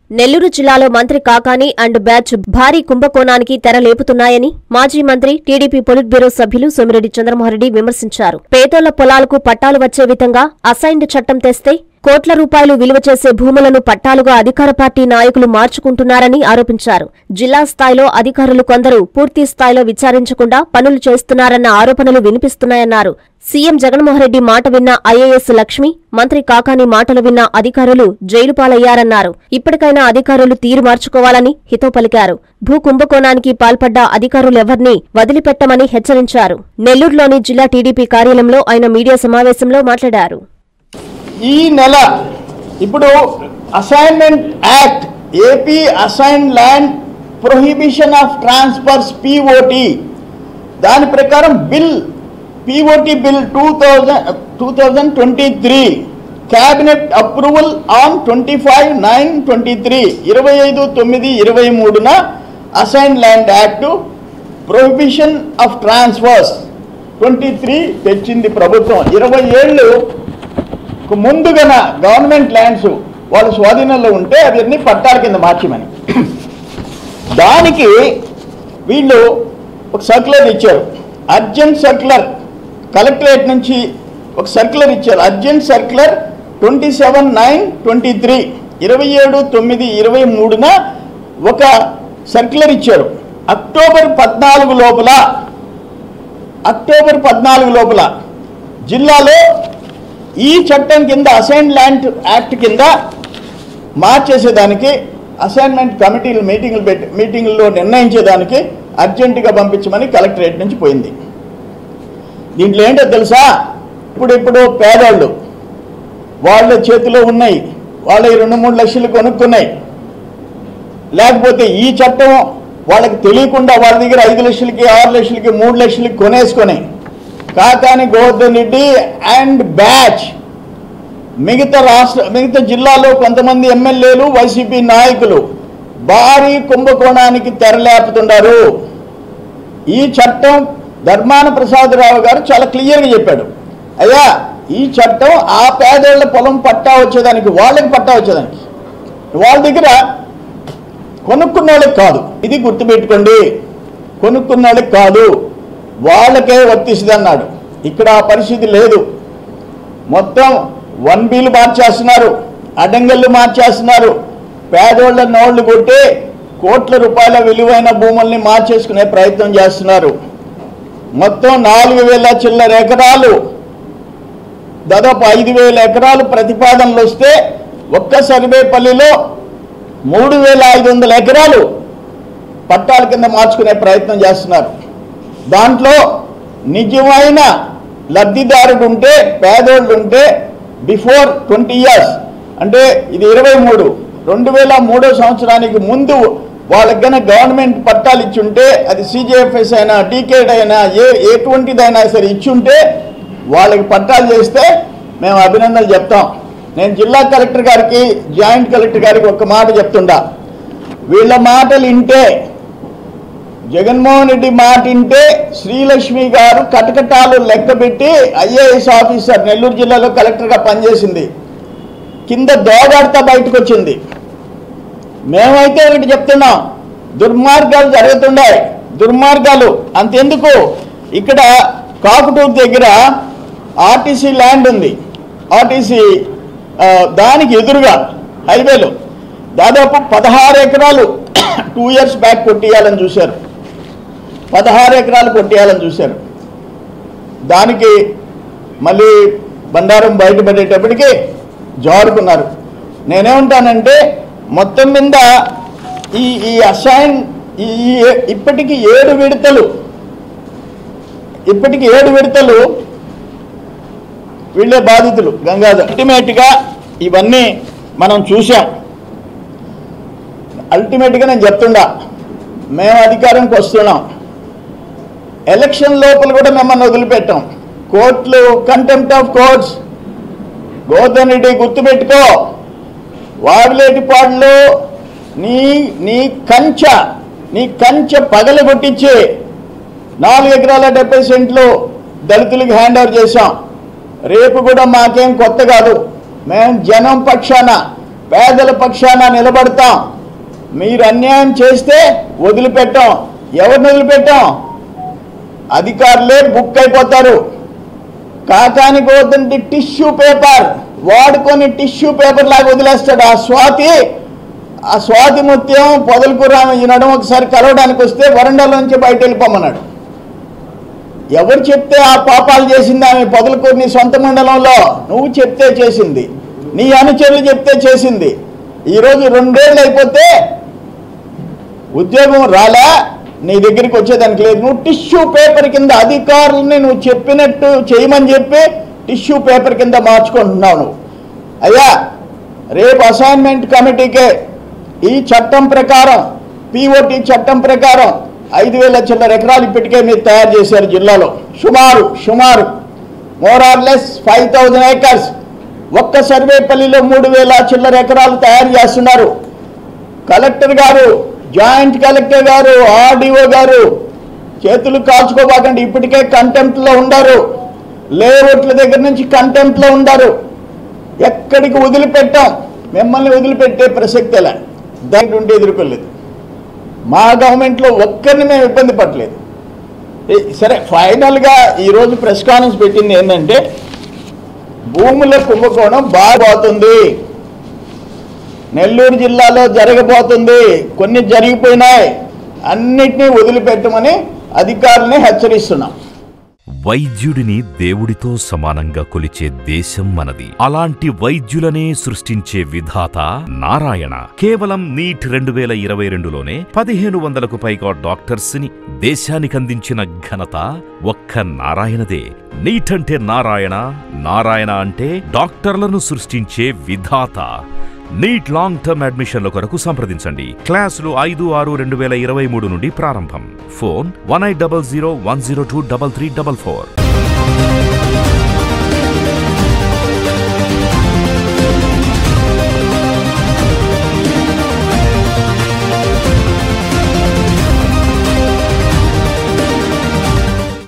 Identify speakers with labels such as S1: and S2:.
S1: నెల్లూరు జిల్లాలో మంత్రి Kakani and batch భారీ కుంభకోణానికి తెరలేపుతున్నాయని మాజీ మంత్రి టీడీపీ పొలిట్ బ్యూరో సభ్యులు సోమిరెడ్డి చంద్రమోహన్రెడ్డి విమర్శించారు పేదోళ్ల పొలాలకు పట్టాలు వచ్చే విధంగా అసైన్డ్ చట్టం తెస్తే కోట్ల రూపాయలు విలువ చేసే భూములను పట్టాలుగా అధికార పార్టీ నాయకులు మార్చుకుంటున్నారని ఆరోపించారు జిల్లా స్థాయిలో అధికారులు కొందరు పూర్తి స్థాయిలో విచారించకుండా పనులు చేస్తున్నారన్న ఆరోపణలు వినిపిస్తున్నాయన్నారు సీఎం జగన్మోహన్రెడ్డి మాట విన్న ఐఏఎస్ లక్ష్మి మంత్రి కాకాని మాటలు విన్న అధికారులు జైలు పాలయ్యారన్నారు ఇప్పటికైనా అధికారులు తీరు మార్చుకోవాలని హితో పలికారు భూ కుంభకోణానికి పాల్పడ్డ అధికారులెవర్నీ వదిలిపెట్టమని హెచ్చరించారు నెల్లూరులోని జిల్లా టీడీపీ కార్యాలయంలో ఆయన మీడియా సమావేశంలో మాట్లాడారు
S2: ఈ నెల ఇప్పుడు assignment act AP assign land prohibition of transfers POT దాని ప్రకారం bill POT bill two thousand two thousand twenty three cabinet approval on twenty five nine twenty three ఇరవై ఐదు తొమ్మిది ఇరవై మూడున assign land act prohibition of transfers twenty three తెచ్చింది ప్రభుత్వం ఇరవై ఏళ్ళు ముందుగా గవర్నమెంట్ ల్యాండ్స్ వాళ్ళ స్వాధీనంలో ఉంటే అవన్నీ పట్టాల కింద మార్చమని దానికి వీళ్ళు ఒక సర్క్యులర్ ఇచ్చారు అర్జెంట్ సర్క్యులర్ కలెక్టరేట్ నుంచి ఒక సర్క్యులర్ ఇచ్చారు urgent circular twenty seven nine twenty three ఇరవై ఏడు తొమ్మిది ఇరవై మూడున ఒక సర్క్యులర్ ఇచ్చారు అక్టోబర్ పద్నాలుగు లోపల అక్టోబర్ పద్నాలుగు లోపల జిల్లాలో ఈ చట్టం కింద అసైన్ ల్యాండ్ యాక్ట్ కింద మార్చేసేదానికి అసైన్మెంట్ కమిటీలు మీటింగ్లు పెట్టి మీటింగుల్లో నిర్ణయించేదానికి అర్జెంటుగా పంపించమని కలెక్టరేట్ నుంచి పోయింది దీంట్లో ఏంటో తెలుసా ఇప్పుడు ఇప్పుడు పేదవాళ్ళు వాళ్ళ చేతిలో ఉన్నాయి వాళ్ళ ఈ రెండు మూడు లక్షలు కొనుక్కున్నాయి లేకపోతే ఈ చట్టం వాళ్ళకి తెలియకుండా వాళ్ళ దగ్గర ఐదు లక్షలకి ఆరు లక్షలకి మూడు లక్షలకి కొనేసుకొని కాకాని గోవర్ధన్ రెడ్డి అండ్ బ్యాచ్ మిగతా రాష్ట్ర మిగతా జిల్లాలో కొంతమంది ఎమ్మెల్యేలు వైసీపీ నాయకులు భారీ కుంభకోణానికి తెరలేపుతున్నారు ఈ చట్టం ధర్మాన ప్రసాదరావు గారు చాలా క్లియర్గా చెప్పాడు అయ్యా ఈ చట్టం ఆ పేదోళ్ళ పొలం పట్టా వచ్చేదానికి వాళ్ళకి పట్టా వచ్చేదానికి వాళ్ళ దగ్గర కొనుక్కున్న వాళ్ళకి కాదు ఇది గుర్తుపెట్టుకోండి కొనుక్కున్న వాళ్ళకి కాదు వాళ్ళకే వర్తిస్తుంది అన్నాడు ఇక్కడ ఆ పరిస్థితి లేదు మొత్తం వన్ బీలు మార్చేస్తున్నారు అడంగళ్ళు మార్చేస్తున్నారు పేదోళ్ళ నోళ్లు కొట్టి కోట్ల రూపాయల విలువైన భూముల్ని మార్చేసుకునే ప్రయత్నం చేస్తున్నారు మొత్తం నాలుగు వేల చిల్లర ఎకరాలు దాదాపు ఐదు వేల ఎకరాలు ప్రతిపాదనలు వస్తే ఒక్క సర్వేపల్లిలో మూడు వేల ఐదు వందల ఎకరాలు పట్టాల కింద మార్చుకునే ప్రయత్నం చేస్తున్నారు దాంట్లో నిజమైన లబ్ధిదారుడు ఉంటే పేదోళ్ళు ఉంటే బిఫోర్ ట్వంటీ ఇయర్స్ అంటే ఇది ఇరవై మూడు రెండు వేల మూడో సంవత్సరానికి ముందు వాళ్ళకి కనుక గవర్నమెంట్ పట్టాలు ఇచ్చుంటే అది సిజిఎఫ్ఎస్ అయినా టీకేడ్ అయినా ఏ ఎటువంటిదైనా సరే ఇచ్చుంటే వాళ్ళకి పట్టాలు చేస్తే మేము అభినందనలు చెప్తాం నేను జిల్లా కలెక్టర్ గారికి జాయింట్ కలెక్టర్ గారికి ఒక మాట చెప్తుండా వీళ్ళ మాటలు వింటే జగన్మోహన్ రెడ్డి మాట వింటే శ్రీలక్ష్మి గారు కటకటాలు లెక్కబెట్టి ఐఏఎస్ ఆఫీసర్ నెల్లూరు జిల్లాలో కలెక్టర్గా పనిచేసింది కింద దోగాడతా బయటకు వచ్చింది మేమైతే ఒకటి చెప్తున్నాం దుర్మార్గాలు జరుగుతున్నాయి దుర్మార్గాలు అంతెందుకు ఇక్కడ కాకుటూరు దగ్గర ఆర్టీసీ ల్యాండ్ ఉంది ఆర్టీసీ ఆ, దానికి ఎదురుగా హైవేలో దాదాపు పదహారు ఎకరాలు టూ ఇయర్స్ బ్యాక్ కొట్టేయాలని చూశారు పదహారు ఎకరాలు కొట్టేయాలని చూశారు దానికి మళ్ళీ బండారం బయటపడేటప్పటికి జారుకున్నారు నేనేమంటానంటే మొత్తం మీద ఈ ఈ అసైన్ ఈ ఈ- ఇప్పటికి ఏడు విడతలు ఇప్పటికి ఏడు విడతలు వీళ్ళే బాధితులు గంగాధర్ అల్టిమేట్గా ఇవన్నీ మనం చూసాం అల్టిమేట్గా నేను చెప్తుండా మేము అధికారంకి వస్తున్నాం ఎలక్షన్ లోపల కూడా మిమ్మల్ని వదిలిపెట్టాం కోర్టులు contempt of courts Govardhan Reddy గుర్తుపెట్టుకో వావిలేటిపాడులో నీ నీ కంచ నీ కంచె పగల కొట్టించి నాలుగు ఎకరాల డెబ్బై సెంట్లు దళితులకి హ్యాండ్ ఓవర్ చేశాం రేపు కూడా మాకేం కొత్త కాదు మేము జనం పక్షాన పేదల పక్షాన నిలబడతాం మీరు అన్యాయం చేస్తే వదిలిపెట్టాం ఎవరిని వదిలిపెట్టాం అధికారులే బుక్ అయిపోతారు కాకానికి వద్దంటే టిష్యూ పేపర్ వాడుకొని టిష్యూ పేపర్ లాగా వదిలేస్తాడు ఆ స్వాతి ఆ స్వాతి ముత్యం పొదలకూరామ ఈ నడుమ ఒకసారి కలవడానికి వస్తే వరండాలోంచి బయట వెళ్ళిపోమన్నాడు ఎవరు చెప్తే ఆ పాపాలు చేసింది ఆమె పొదలకూరు నీ సొంత మండలంలో నువ్వు చెప్తే చేసింది నీ అనుచరులు చెప్తే చేసింది ఈరోజు రెండేళ్ళు అయిపోతే ఉద్యోగం రాలా నీ దగ్గరికి వచ్చేదానికి లేదు నువ్వు టిష్యూ పేపర్ కింద అధికారులని నువ్వు చెప్పినట్టు చేయమని చెప్పి టిష్యూ పేపర్ కింద మార్చుకుంటున్నావు నువ్వు అయ్యా రేపు అసైన్మెంట్ కమిటీకే ఈ చట్టం ప్రకారం పిఓటి చట్టం ప్రకారం ఐదు వేల చిల్లర ఎకరాలు ఇప్పటికే మీరు తయారు చేశారు జిల్లాలో సుమారు సుమారు more or less five thousand acres ఒక్క సర్వేపల్లిలో మూడు వేల చిల్లర ఎకరాలు తయారు చేస్తున్నారు కలెక్టర్ గారు జాయింట్ కలెక్టర్ గారు ఆర్డీఓ గారు చేతులు కాల్చుకోబాకండి ఇప్పటికే కంటెంప్ట్లో ఉండారు లేఅవుట్ల దగ్గర నుంచి కంటెంప్ట్లో ఉండారు ఎక్కడికి వదిలిపెట్టాం మిమ్మల్ని వదిలిపెట్టే ప్రసక్తిలే దాని నుండి ఎదుర్కోలేదు మా గవర్నమెంట్లో ఒక్కరిని మేము ఇబ్బంది పడలేదు ఏ- సరే ఫైనల్గా ఈరోజు ప్రెస్ కాన్ఫరెన్స్ పెట్టింది ఏంటంటే భూముల కుంభకోణం బాగుపోతుంది నెల్లూరు జిల్లాలో జరగబోతుంది కొన్ని జరిగిపోయినాయి అన్నిటినీ వదిలిపెట్టమని అధికారుల్ని హెచ్చరిస్తున్నాం
S3: వైద్యుడిని దేవుడితో సమానంగా కొలిచే దేశం మనది అలాంటి వైద్యులనే సృష్టించే విధాత నారాయణ కేవలం నీట్ రెండు వేల ఇరవై రెండులోనే పదిహేను వందలకు పైగా డాక్టర్స్ ని దేశానికందించిన ఘనత ఒక్క నారాయణదే నీట్ అంటే నారాయణ నారాయణ అంటే డాక్టర్లను సృష్టించే విధాత నీట్ లాంగ్ టర్మ్ అడ్మిషన్ల కొరకు సంప్రదించండి క్లాసులు ఐదు ఆరు రెండు వేల ఇరవై మూడు నుండి ప్రారంభం phone one eight double zero one zero two double three double four